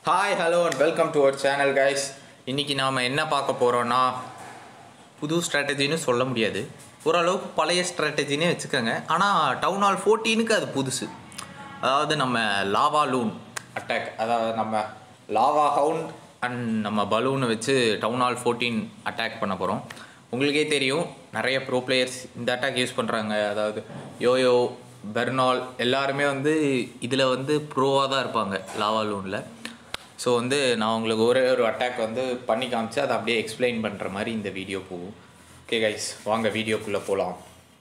hi hello and welcome to our channel guys இன்றைக்கி நாம் என்ன பார்க்க போகிறோன்னா புது ஸ்ட்ராட்டஜின்னு சொல்ல முடியாது ஓரளவுக்கு பழைய ஸ்ட்ராட்டஜினே வச்சுக்கோங்க ஆனால் டவுன் ஹால் ஃபோர்டீனுக்கு அது புதுசு அதாவது நம்ம லாவா லூன் அட்டாக் அதாவது நம்ம லாவா ஹவுண்ட் அண்ட் நம்ம பலூனை வச்சு டவுன் ஹால் ஃபோர்டீன் அட்டாக் பண்ண போகிறோம் உங்களுக்கே தெரியும் நிறைய ப்ரோ பிளேயர்ஸ் இந்த அட்டாக் யூஸ் பண்ணுறாங்க அதாவது யோயோ பெர்னால் எல்லாருமே வந்து இதில் வந்து ப்ரோவாக தான் இருப்பாங்க லாவா லூனில் ஸோ வந்து நான் உங்களுக்கு ஒரே ஒரு அட்டாக் வந்து பண்ணி காமிச்சு அதை அப்படியே எக்ஸ்பிளைன் பண்ணுற மாதிரி இந்த வீடியோ போகும் ஓகே கைஸ் வாங்க வீடியோக்குள்ளே போகலாம்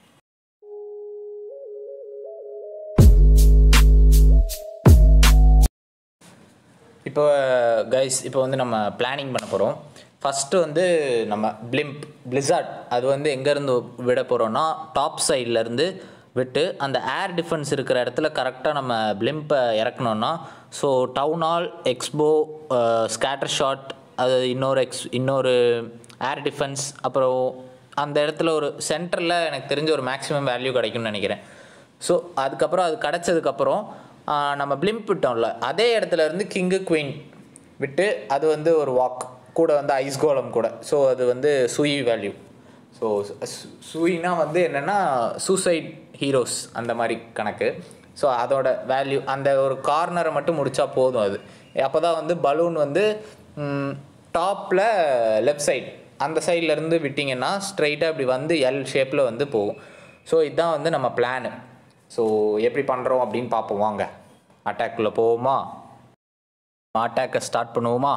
இப்போ கைஸ் இப்போ வந்து நம்ம பிளானிங் பண்ண போகிறோம் ஃபஸ்ட்டு வந்து நம்ம பிளிம்ப் பிளிசார்ட் அது வந்து எங்கேருந்து விட போகிறோன்னா டாப் சைட்லேருந்து விட்டு அந்த ஏர் டிஃபென்ஸ் இருக்கிற இடத்துல கரெக்டாக நம்ம பிளிம்பை இறக்கணுன்னா so town hall xbow scatter shot அது இன்னொரு எக்ஸ் இன்னொரு ஏர் டிஃபென்ஸ் அப்புறம் அந்த இடத்துல ஒரு சென்டரில் எனக்கு தெரிஞ்ச ஒரு மேக்ஸிமம் வேல்யூ கிடைக்கும்னு நினைக்கிறேன் ஸோ அதுக்கப்புறம் அது கிடச்சதுக்கப்புறம் நம்ம பிளிம்ப் விட்டோம்ல அதே இடத்துல இருந்து கிங்கு குவீன் விட்டு அது வந்து ஒரு வாக் கூட வந்து ஐஸ் கோலம் கூட ஸோ அது வந்து சுயி வேல்யூ ஸோ சூயினா வந்து என்னென்னா சூசைட் ஹீரோஸ் அந்த மாதிரி கணக்கு ஸோ அதோட வேல்யூ அந்த ஒரு கார்னரை மட்டும் முடித்தா போதும் அது அப்போ தான் வந்து பலூன் வந்து டாப்பில் லெஃப்ட் சைட் அந்த சைட்லேருந்து விட்டிங்கன்னா ஸ்ட்ரைட்டாக இப்படி வந்து எல் ஷேப்பில் வந்து போகும் ஸோ இதுதான் வந்து நம்ம பிளானு ஸோ எப்படி பண்ணுறோம் அப்படின்னு பார்ப்போம் வாங்க அட்டாக்குள்ளே போவோமா அட்டாக்கை ஸ்டார்ட் பண்ணுவோமா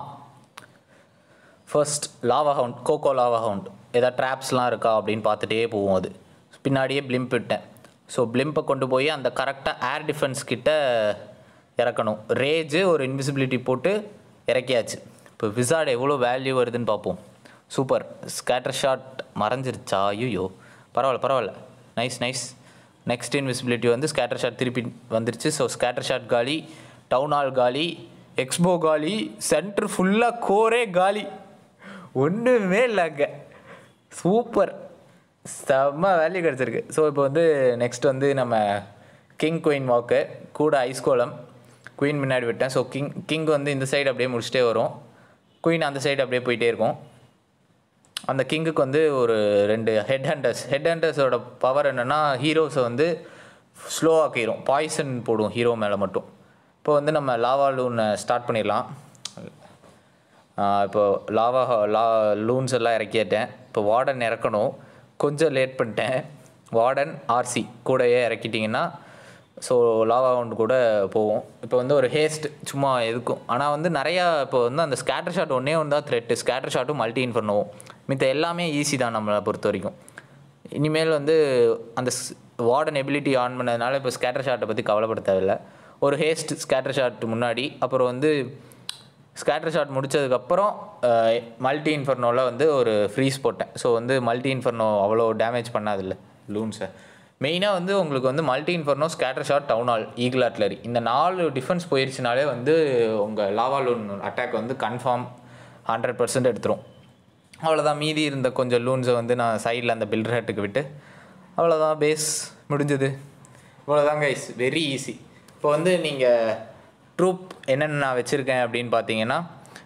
ஃபர்ஸ்ட் லாவா ஹவுண்ட் கோகோ லாவா ஹவுண்ட் ஏதாவது ட்ராப்ஸ்லாம் இருக்கா அப்படின்னு பார்த்துட்டே போவோம் அது பின்னாடியே பிளிம்ப் விட்டேன் ஸோ பிளிம்பை கொண்டு போய் அந்த கரெக்டாக ஏர் டிஃபென்ஸ் கிட்ட இறக்கணும் ரேஜு ஒரு இன்விசிபிலிட்டி போட்டு இறக்கியாச்சு இப்போ விசார்டு எவ்வளோ வேல்யூ வருதுன்னு பார்ப்போம் சூப்பர் ஸ்கேட்டர் ஷாட் மறைஞ்சிருச்சா ஐயோ பரவாயில்ல பரவாயில்ல நைஸ் நைஸ் நெக்ஸ்ட் இன்விசிபிலிட்டி வந்து ஸ்கேட்டர் ஷாட் திருப்பி வந்துருச்சு ஸோ ஸ்கேட்டர் ஷாட் காலி டவுன் ஹால் காலி எக்ஸ்போ காலி சென்டர் ஃபுல்லாக கோரே காலி ஒன்றுமே இல்லை அங்கே சூப்பர் செம்ம வேல்யூ கிடச்சிருக்கு ஸோ இப்போ வந்து நெக்ஸ்ட் வந்து நம்ம கிங் குயின் வாக்கு கூட ஐஸ் கோலம் குயின் முன்னாடி விட்டேன் ஸோ கிங் கிங் வந்து இந்த சைடு அப்படியே முடிச்சுட்டே வரும் குயின் அந்த சைடு அப்படியே போயிட்டே இருக்கும் அந்த கிங்குக்கு வந்து ஒரு ரெண்டு ஹெட் ஹண்டர்ஸ் ஹெட் ஹண்டர்ஸோட பவர் என்னென்னா ஹீரோஸை வந்து ஸ்லோ ஆக்கிரும் பாய்சன் போடும் ஹீரோ மேலே மட்டும் இப்போ வந்து நம்ம லாவா லூன் ஸ்டார்ட் பண்ணிடலாம் இப்போ லாவா லா லூன்ஸ் எல்லாம் இறக்கிட்டேன் இப்போ வார்டன் இறக்கணும் கொஞ்சம் லேட் பண்ணிட்டேன் வார்டன் ஆர்சி கூடயே இறக்கிட்டிங்கன்னா ஸோ லாவா ஹவுண்ட் கூட போவோம் இப்போ வந்து ஒரு ஹேஸ்ட் சும்மா எதுக்கும் ஆனால் வந்து நிறையா இப்போ வந்து அந்த ஸ்கேட்டர் ஷாட் ஒன்றே ஒன்று தான் த்ரெட்டு ஸ்கேட்டர் ஷாட்டும் மல்டி இன்ஃபர்னோவும் மித்த எல்லாமே ஈஸி தான் நம்மளை பொறுத்த வரைக்கும் இனிமேல் வந்து அந்த வார்டன் எபிலிட்டி ஆன் பண்ணதுனால இப்போ ஸ்கேட்டர் ஷாட்டை பற்றி கவலைப்பட தேவையில்லை ஒரு ஹேஸ்ட் ஸ்கேட்டர் ஷாட் முன்னாடி அப்புறம் வந்து ஸ்கேட்டர் ஷாட் முடித்ததுக்கப்புறம் மல்டி இன்ஃபர்னோவில் வந்து ஒரு ஃப்ரீஸ் போட்டேன் ஸோ வந்து மல்டி இன்ஃபர்னோ அவ்வளோ டேமேஜ் பண்ணாதில்ல லூன்ஸை மெயினாக வந்து உங்களுக்கு வந்து multi inferno scatter shot town hall eagle artillery இந்த நாலு டிஃபென்ஸ் போயிடுச்சுனாலே வந்து உங்கள் லாவா லூன் அட்டாக் வந்து கன்ஃபார்ம் ஹண்ட்ரட் பர்சன்ட் எடுத்துரும் அவ்வளோதான் மீதி இருந்த கொஞ்சம் லூன்ஸை வந்து நான் சைடில் அந்த பில்டர் ஹேட்டுக்கு விட்டு அவ்வளோதான் பேஸ் முடிஞ்சது இவ்வளோதான் கைஸ் வெரி ஈஸி இப்போ வந்து நீங்கள் ட்ரூப் என்னென்ன நான் வச்சுருக்கேன் அப்படின்னு பார்த்தீங்கன்னா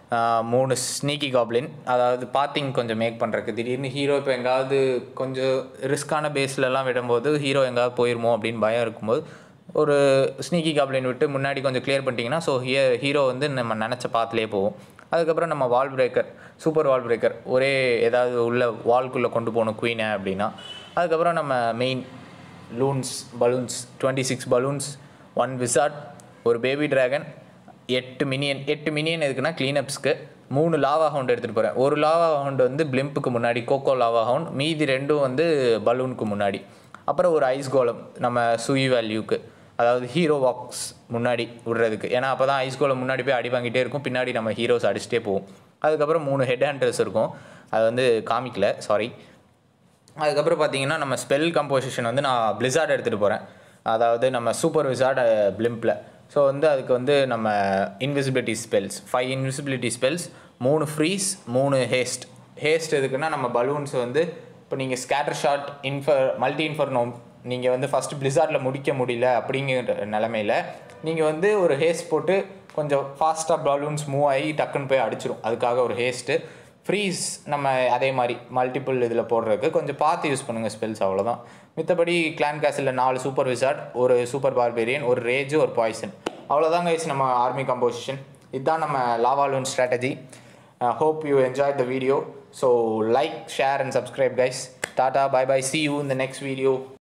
மூணு ஸ்னீக்கி காப்ளின் அதாவது பாத்திங் கொஞ்சம் மேக் பண்ணுறக்கு திடீர்னு ஹீரோ இப்போ எங்காவது கொஞ்சம் ரிஸ்க்கான பேஸ்லலாம் விடும்போது ஹீரோ எங்காவது போயிருமோ அப்படின்னு பயம் இருக்கும்போது ஒரு ஸ்னீக்கி காப்ளின் விட்டு முன்னாடி கொஞ்சம் கிளியர் பண்ணிட்டீங்கன்னா ஸோ ஹிய ஹீரோ வந்து நம்ம நினச்ச பாத்துலேயே போகும் அதுக்கப்புறம் நம்ம wall breaker super wall breaker ஒரே ஏதாவது உள்ள வால்குள்ளே கொண்டு போகணும் குயினை அப்படின்னா அதுக்கப்புறம் நம்ம main loons balloons twenty six balloons one wizard ஒரு பேபி ட்ராகன் எட்டு மினியன் எட்டு மினியன் எதுக்குன்னா க்ளீனப்ஸ்க்கு மூணு லாவா ஹவுண்ட் எடுத்துகிட்டு போகிறேன் ஒரு லாவா ஹவுண்ட் வந்து பிளிம்புக்கு முன்னாடி கோகோ லாவா ஹவுண்ட் மீதி ரெண்டும் வந்து பலூனுக்கு முன்னாடி அப்புறம் ஒரு ஐஸ் கோலம் நம்ம சுயி வேல்யூக்கு அதாவது ஹீரோ வாக்ஸ் முன்னாடி விடுறதுக்கு ஏன்னா அப்போ தான் ஐஸ் கோலம் முன்னாடி போய் அடி வாங்கிட்டே இருக்கும் பின்னாடி நம்ம ஹீரோஸ் அடிச்சுட்டே போவோம் அதுக்கப்புறம் மூணு ஹெட் ஹேண்டர்ஸ் இருக்கும் அது வந்து காமிக்கல சாரி அதுக்கப்புறம் பார்த்தீங்கன்னா நம்ம ஸ்பெல் கம்போசிஷன் வந்து நான் பிளிசார்ட் எடுத்துகிட்டு போகிறேன் அதாவது நம்ம சூப்பர் விசார்ட் பிளிம்பில் ஸோ வந்து அதுக்கு வந்து நம்ம invisibility spells five invisibility spells மூணு ஃப்ரீஸ் மூணு ஹேஸ்ட் ஹேஸ்ட் எதுக்குன்னா நம்ம பலூன்ஸ் வந்து இப்போ நீங்கள் scatter shot infer multi inferno நீங்கள் வந்து ஃபஸ்ட்டு பிளிசார்டில் முடிக்க முடியல அப்படிங்கிற நிலமையில் நீங்கள் வந்து ஒரு ஹேஸ்ட் போட்டு கொஞ்சம் ஃபாஸ்ட்டாக பலூன்ஸ் மூவ் ஆகி டக்குன்னு போய் அடிச்சிடும் அதுக்காக ஒரு ஹேஸ்ட்டு ஃப்ரீஸ் நம்ம அதே மாதிரி மல்டிபிள் இதில் போடுறதுக்கு கொஞ்சம் பார்த்து யூஸ் பண்ணுங்கள் ஸ்பெல்ஸ் அவ்வளோதான் மித்தபடி கிளான் கேசலில் நாலு சூப்பர் விசார்ட் ஒரு சூப்பர் பார்பேரியன் ஒரு ரேஜ் ஒரு பாய்சன் அவ்வளோதான் கைஸ் நம்ம ஆர்மி கம்போசிஷன் இதுதான் நம்ம lavaloon strategy hope you enjoy the video so like share and subscribe guys டாட்டா பை பை சி யூ இந்த நெக்ஸ்ட் வீடியோ